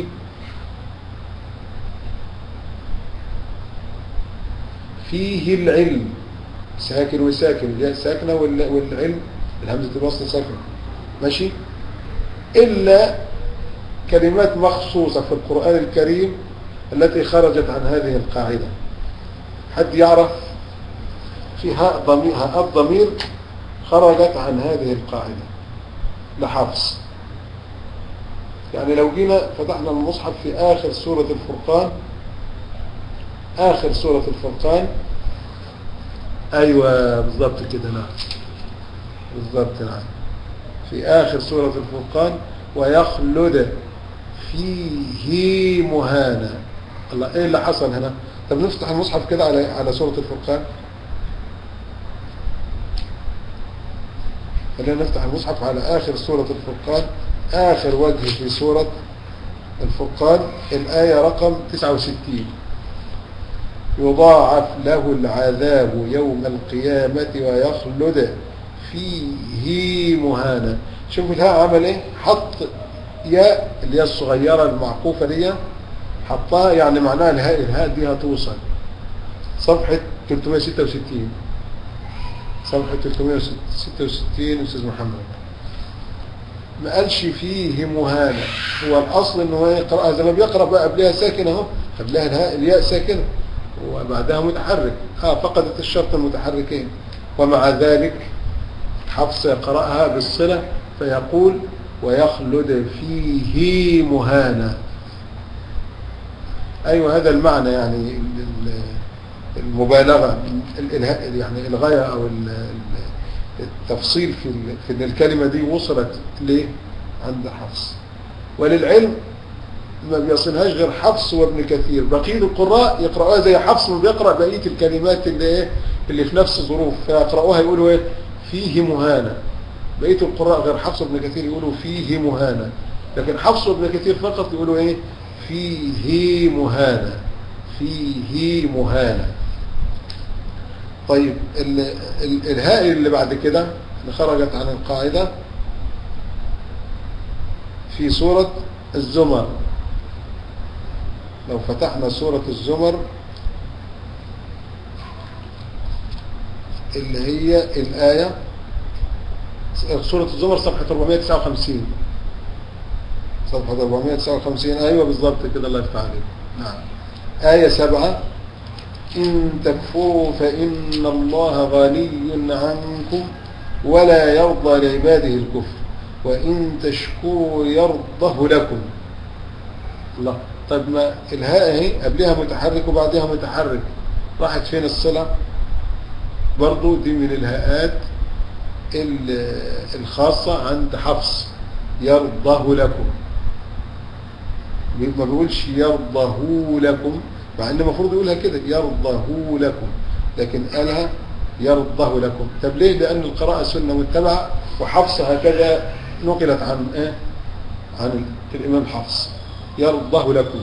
Speaker 1: فيه العلم ساكن وساكن الياء ساكنة والعلم الهمزة الوصل ساكنة ماشي إلا كلمات مخصوصة في القرآن الكريم التي خرجت عن هذه القاعدة حد يعرف في هاء ضمير هاء الضمير خرجت عن هذه القاعدة لحفظ يعني لو جينا فتحنا المصحف في آخر سورة الفرقان آخر سورة الفرقان ايوه بالظبط كده نعم بالظبط نعم في اخر سورة الفرقان ويخلد فيه مهانا الله ايه اللي حصل هنا طب نفتح المصحف كده على على سورة الفرقان خلينا نفتح المصحف على آخر سورة الفرقان آخر وجه في سورة الفرقان الآية رقم 69 يضاعف له العذاب يوم القيامة ويخلد فيه مهانا شوف الهاء عمل ايه حط ياء اللي هي الصغيرة المعقوفة دي حطها يعني معناها الهاء الهاء دي هتوصل صفحة 366 صفحة 366 أستاذ محمد ما قالش فيه مهانة هو الأصل إنه هو يقرأها زي ما بيقرأ بقى قبلها ساكنة أهو قبلها الهاء الياء ساكنة وبعدها متحرك اه فقدت الشرط المتحركين ومع ذلك حفص يقرأها بالصلة فيقول ويخلد فيه مهانا أيوة هذا المعنى يعني ال- ال- المبالغة الإلهاء يعني الغاية أو ال- ال- التفصيل في ال- في إن الكلمة دي وصلت ليه عند حفص وللعلم ما بيصلهاش غير حفص وابن كثير بقية القراء يقرأوها زي حفص ما بيقرأ بقية الكلمات اللي ايه اللي في نفس الظروف فيقرأوها يقولوا ايه فيه مهانة بقية القراء غير حفص وابن كثير يقولوا فيه مهانة لكن حفص وابن كثير فقط يقولوا ايه فيه مهانة فيه مهانة طيب ال ال الهاء اللي بعد كده اللي خرجت عن القاعدة في سورة الزمر لو فتحنا سورة الزمر اللي هي الآية سورة الزمر صفحة 459 صفحة 459 أيوة بالضبط كده الله يفتح عليك نعم آية سبعة إن تكفروا فإن الله غني عنكم ولا يرضى لعباده الكفر وإن تشكروا يرضه لكم الله طيب ما الهاء اهي قبلها متحرك وبعدها متحرك راحت فين الصلة برضو دي من الهاءات ال- الخاصة عند حفص يرضه لكم ما بيقولش يرضه لكم مع ان المفروض يقولها كده يرضه لكم لكن قالها يرضه لكم طب ليه لان القراءة سنة متبعة وحفص هكذا نقلت عن ايه عن الامام حفص يرضه لكم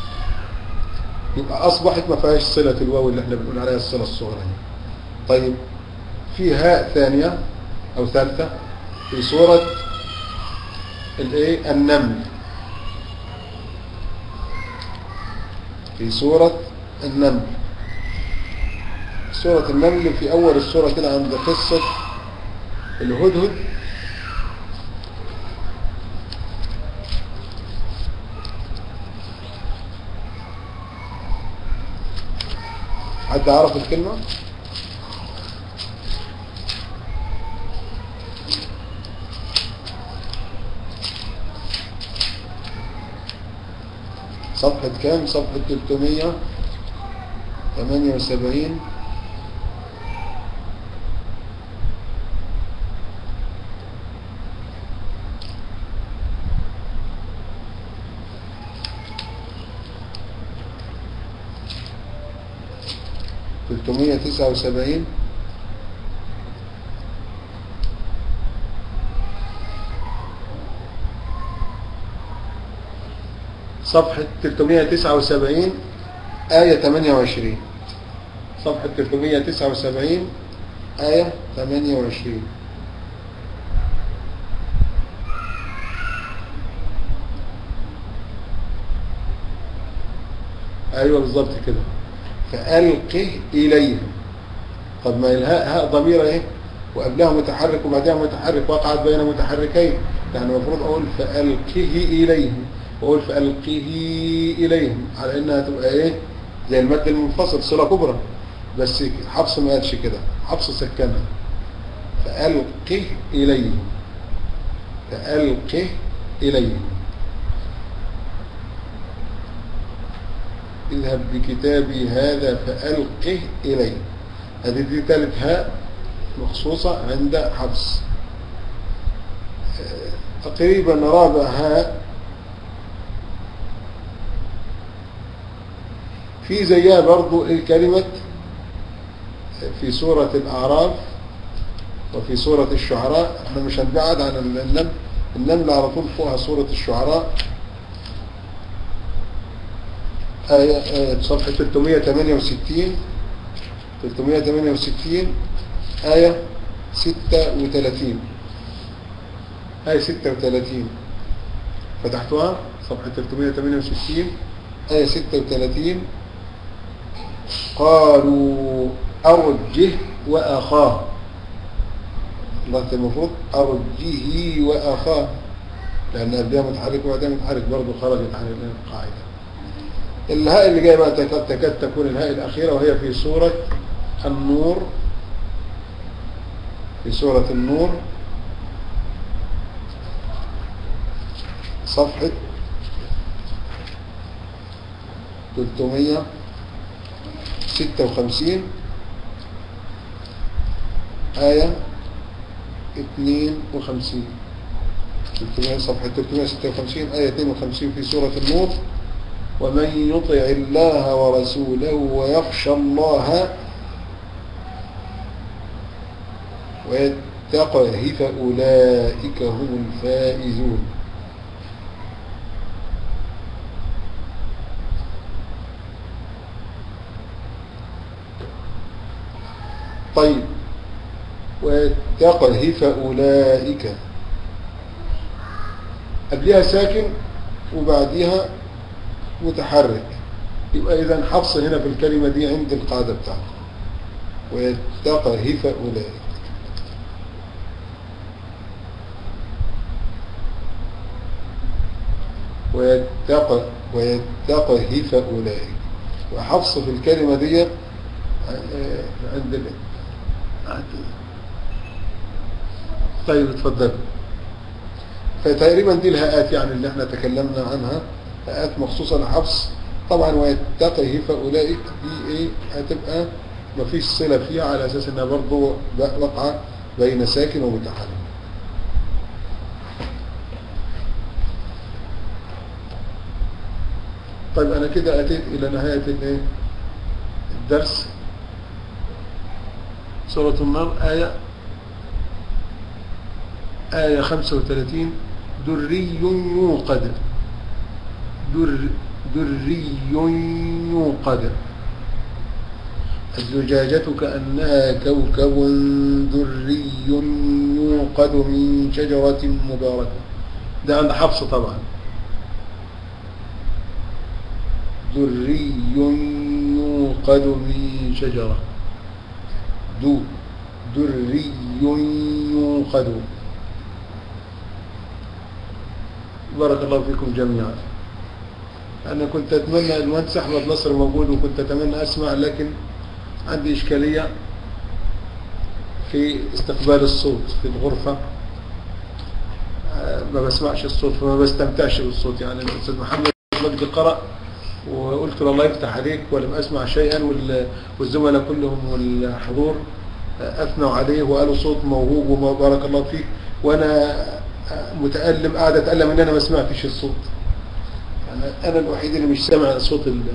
Speaker 1: يبقى اصبحت ما فيهاش صلة الواو اللي احنا بنقول عليها الصلة الصغرى طيب في هاء ثانية او ثالثة في سورة الايه النمل في سورة النمل سورة النمل في أول السورة كده عند قصة الهدهد حد عرف الكلمة؟ صفحة كام؟ صفحة 378 379 صفحة 379 آية 28 صفحة 379 آية 28 أيوة بالظبط كده فألقه إليهم طب ما الهاء هاء ضمير ايه وقبلها متحرك وبعدها متحرك وقعت بين متحركين يعني المفروض أقول فألقه إليهم وأقول فألقه إليهم على إنها تبقى إيه زي المد المنفصل صلة كبرى بس حفص ما قالش كده حفص سكنها فألقه إليهم فألقه إليهم اذهب بكتابي هذا فألقه إليه هذه دي ثالث هاء مخصوصة عند حفص آه، تقريبا رابع هاء في زيها برضو الكلمة في سورة الأعراف وفي سورة الشعراء احنا مش هنبعد عن النمل النمل على طول فوقها سورة الشعراء آية آية صفحة 368 368 آية 36 آية 36 فتحتها صفحة 368 آية 36 قالوا أرجه وأخاه الله المفروض أرجه وأخاه لأن قبلها متحرك وبعدها متحرك برضه خرجت عن القاعدة الهاء اللي جايه بقى تكاد تكاد تكون الهاء الأخيرة وهي في سورة النور في سورة النور صفحة 356 آية 52 300 صفحة 356 آية 52 في سورة النور ومن يطع الله ورسوله ويخشى الله ويتقه فأولئك هم الفائزون طيب ويتقه فأولئك قبلها ساكن وبعدها متحرك يبقى إذا حفص هنا في الكلمة دي عند القاعدة بتاعته ويتقه فأولئك ويتقه ويتقه فأولئك وحفص في الكلمة دي عند ال... طيب اتفضل فتقريبا دي الهاءات يعني اللي احنا تكلمنا عنها هاءات مخصوصة لحفص طبعا ويتقه فأولئك دي ايه هتبقى مفيش صلة فيها على اساس انها برضو وقعة بين ساكن ومتحرك طيب انا كده اتيت الى نهاية الايه الدرس سورة النار آية آية 35 دري يوقد در دري يوقد الزجاجة كأنها كوكب دري يوقد من شجرة مباركة ده عند حفص طبعا دري يوقد من شجرة دو دري يوقد بارك الله فيكم جميعا أنا كنت أتمنى المهندس أحمد نصر موجود وكنت أتمنى أسمع لكن عندي إشكالية في استقبال الصوت في الغرفة ما بسمعش الصوت فما بستمتعش بالصوت يعني الأستاذ محمد مجدي قرأ وقلت له الله يفتح عليك ولم أسمع شيئا والزملاء كلهم والحضور أثنوا عليه وقالوا صوت موهوب وبارك الله فيك وأنا متألم قاعد أتألم إن أنا ما سمعتش الصوت أنا, أنا الوحيد اللي مش سامع صوت ال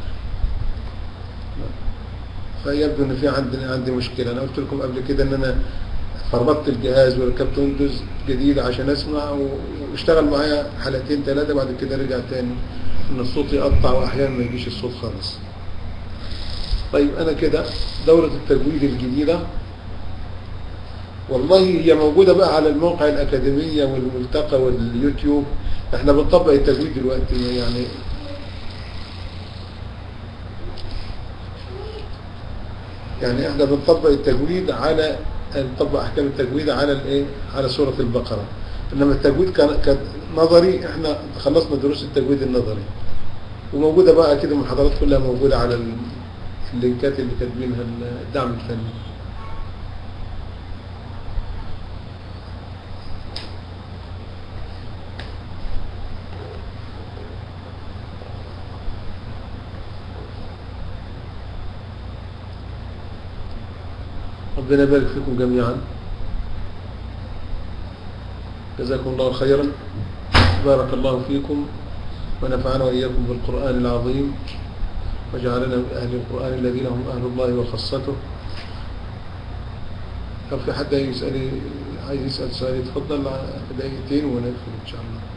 Speaker 1: فيبدو إن في عندي عندي مشكلة أنا قلت لكم قبل كده إن أنا فربطت الجهاز وركبت ويندوز جديد عشان أسمع واشتغل معايا حلقتين ثلاثة بعد كده رجع تاني إن الصوت يقطع وأحيانا ما يجيش الصوت خالص طيب أنا كده دورة التجويد الجديدة والله هي موجودة بقى على الموقع الأكاديمية والملتقى واليوتيوب احنا بنطبق التجويد دلوقتي يعني يعني احنا بنطبق التجويد على نطبق احكام التجويد على الايه على سورة البقرة انما التجويد كان كان نظري احنا خلصنا دروس التجويد النظري وموجودة بقى كده المحاضرات كلها موجودة على اللينكات اللي كاتبينها الدعم الفني ربنا يبارك فيكم جميعا جزاكم الله خيرا بارك الله فيكم ونفعنا وإياكم بالقرآن العظيم وجعلنا من أهل القرآن الذين هم أهل الله وخاصته لو في حد يسأل عايز يسأل سؤال يتفضل دقيقتين ونقفل إن شاء الله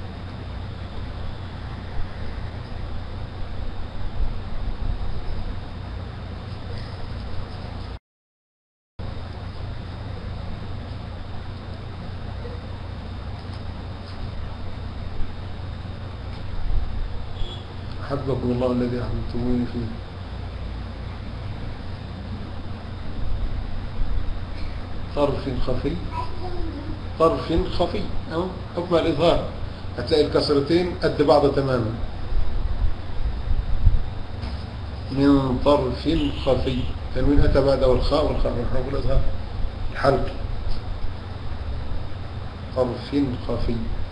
Speaker 1: أحبكم الله الذي أحببتموني فيه طرف خفي طرف خفي أو حكم الإظهار هتلاقي الكسرتين قد بعض تماما من طرف خفي تنوين أتى بعده الخاء والخاء من حروف الإظهار الحلق طرف خفي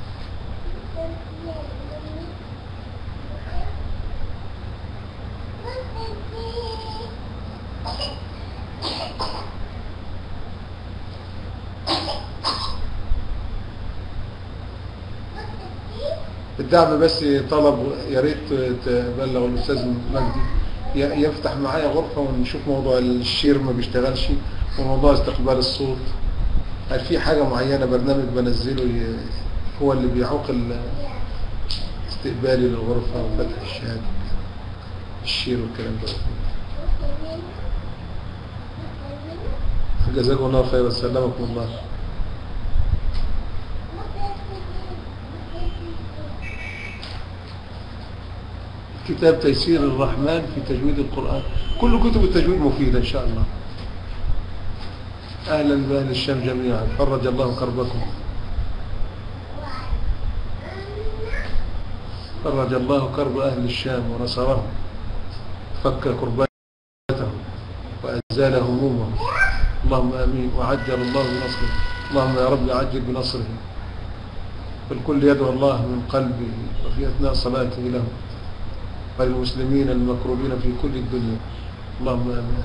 Speaker 1: الدعم بس طلب يا ريت تبلغ الاستاذ مجدي ي- يفتح معايا غرفه ونشوف موضوع الشير ما بيشتغلش وموضوع استقبال الصوت هل في حاجه معينه برنامج بنزله ي- هو اللي بيعوق ال- استقبالي للغرفه وفتح الشهاده الشير والكلام ده جزاكم الله خيرا سلمكم الله كتاب تيسير الرحمن في تجويد القرآن كل كتب التجويد مفيدة إن شاء الله أهلا بأهل الشام جميعا فرج الله كربكم فرج الله كرب أهل الشام ونصرهم فك كرباتهم وأزال همومهم اللهم آمين وعجل الله بنصره اللهم يا رب عجل بنصره فالكل يدعو الله من قلبه وفي أثناء صلاته له وللمسلمين المكروبين في كل الدنيا اللهم آمين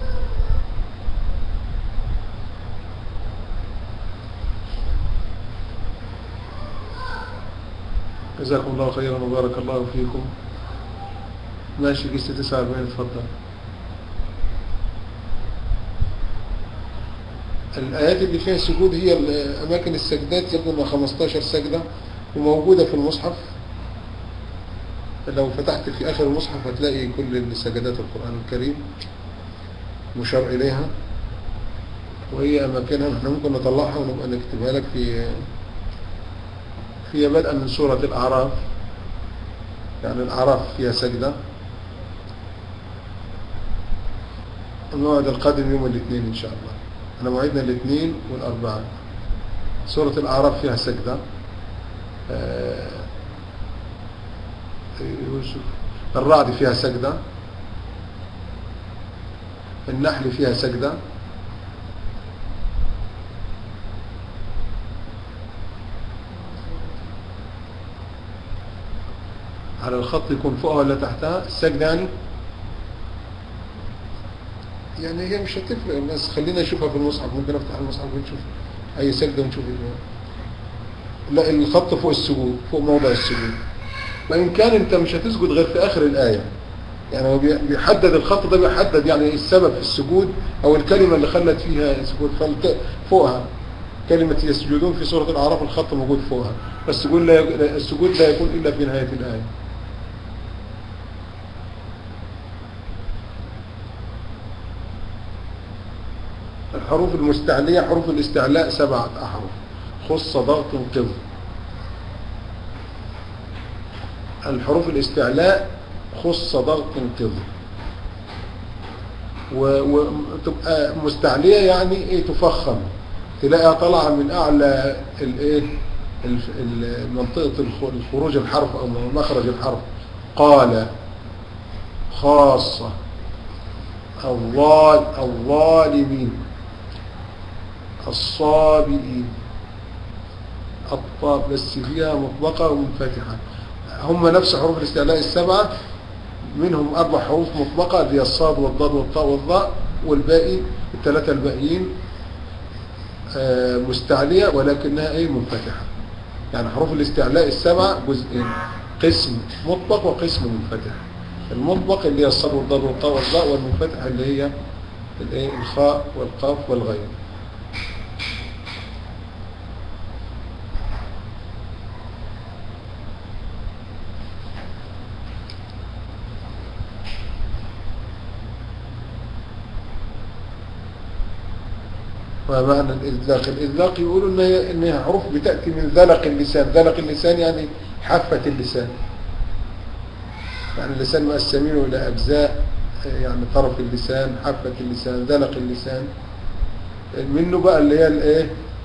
Speaker 1: جزاكم الله خيرا وبارك الله فيكم ماشي قصة 49 اتفضل الآيات اللي فيها سجود هي أماكن السجدات يبدو 15 سجدة وموجودة في المصحف لو فتحت في آخر المصحف هتلاقي كل سجدات القرآن الكريم مشار إليها وهي أماكنها احنا ممكن نطلعها ونبقى نكتبها لك في هي بدءا من سورة الأعراف يعني الأعراف فيها سجدة الموعد القادم يوم الاثنين إن شاء الله أنا موعدنا الاثنين والأربعاء سورة الأعراف فيها سجدة آه يوسف الرعد فيها سجدة النحل فيها سجدة على الخط يكون فوقها ولا تحتها السجدة يعني يعني هي مش هتفرق بس خلينا نشوفها في المصحف ممكن افتح المصحف ونشوف اي سجدة ونشوف لا الخط فوق السجود فوق موضع السجود وإن كان أنت مش هتسجد غير في آخر الآية يعني هو بيحدد الخط ده بيحدد يعني السبب في السجود أو الكلمة اللي خلت فيها سجود فوقها كلمة يسجدون في سورة الأعراف الخط موجود فوقها فالسجود لا السجود لا يكون إلا في نهاية الآية الحروف المستعلية حروف الاستعلاء سبعة أحرف خص ضغط قض الحروف الاستعلاء خص ضغط قض وتبقى مستعلية يعني ايه تفخم تلاقيها طالعة من اعلى الايه منطقة الخروج الحرف او مخرج الحرف قال خاصة الظال الظالمين الصابئين الطاء بس فيها مطبقة ومنفتحة هم نفس حروف الاستعلاء السبعة منهم أربع حروف مطبقة اللي هي الصاد والضاد والطاء والضاء والباقي الثلاثة الباقيين آه، مستعلية ولكنها ايه منفتحة يعني حروف الاستعلاء السبعة جزئين قسم مطبق وقسم منفتح المطبق اللي هي الصاد والضاد والطاء والظاء والمنفتح اللي هي الايه الخاء والقاف والغين ومعنى الإذلاق الإذلاق يقولوا إن هي إنها حروف بتأتي من ذلق اللسان ذلق اللسان يعني حافة اللسان يعني اللسان مقسمينه إلى أجزاء يعني طرف اللسان حافة اللسان ذلق اللسان منه بقى اللي هي الإيه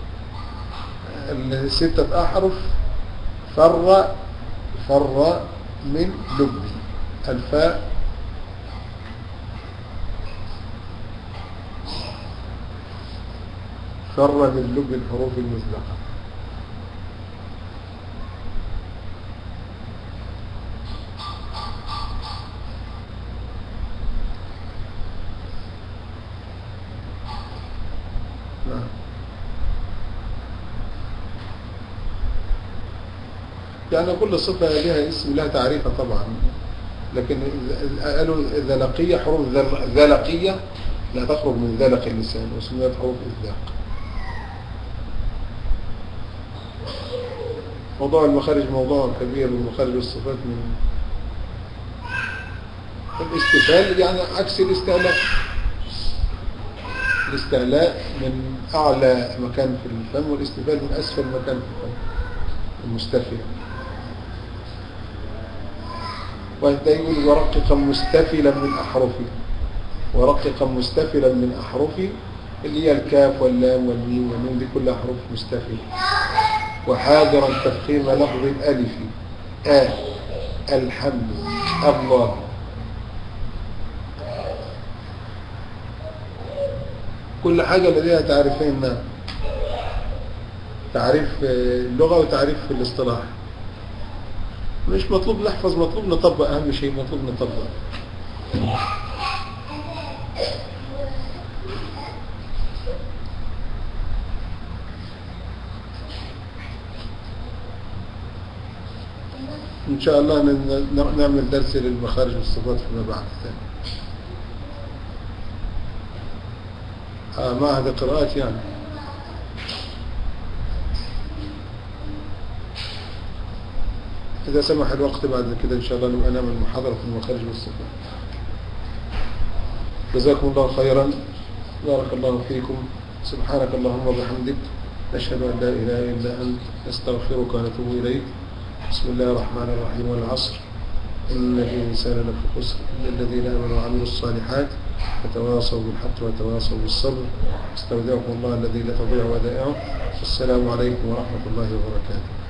Speaker 1: الستة أحرف فر فر من لبي الفاء فر من لب الحروف المزلقة نعم يعني كل صفة لها اسم لها تعريفة طبعا لكن قالوا ذلقية حروف ذل- ذلقية لا تخرج من ذلق اللسان وسميت حروف إذلاق موضوع المخارج موضوع كبير ومخارج الصفات من الاستفال يعني عكس الاستعلاء الاستعلاء من أعلى مكان في الفم والاستفال من أسفل مكان في الفم المستفل وده يقول ورققا مستفلا من أحرفي ورققا مستفلا من أحرفي اللي هي الكاف واللام والميم والنون دي كلها حروف مستفلة وحاذرا تفخيم لفظ الألف آ الحمد الله كل حاجة لديها تعريفين نعم. تعريف اللغة وتعريف في الاصطلاح مش مطلوب نحفظ مطلوب نطبق أهم شيء مطلوب نطبق إن شاء الله ن- ن- نعمل درس للمخارج والصفات فيما بعد ثاني آه معهد قراءات يعني إذا سمح الوقت بعد كده إن شاء الله نبقى نعمل محاضرة في المخارج والصفات جزاكم الله خيرا بارك الله فيكم سبحانك اللهم وبحمدك نشهد أن لا إله إلا أنت نستغفرك ونتوب إليك بسم الله الرحمن الرحيم والعصر إن الإنسان لفي خسر إلا الذين آمنوا وعملوا الصالحات وتواصوا بالحق وتواصوا بالصبر استودعكم الله الذي لا تضيع ودائعه السلام عليكم ورحمة الله وبركاته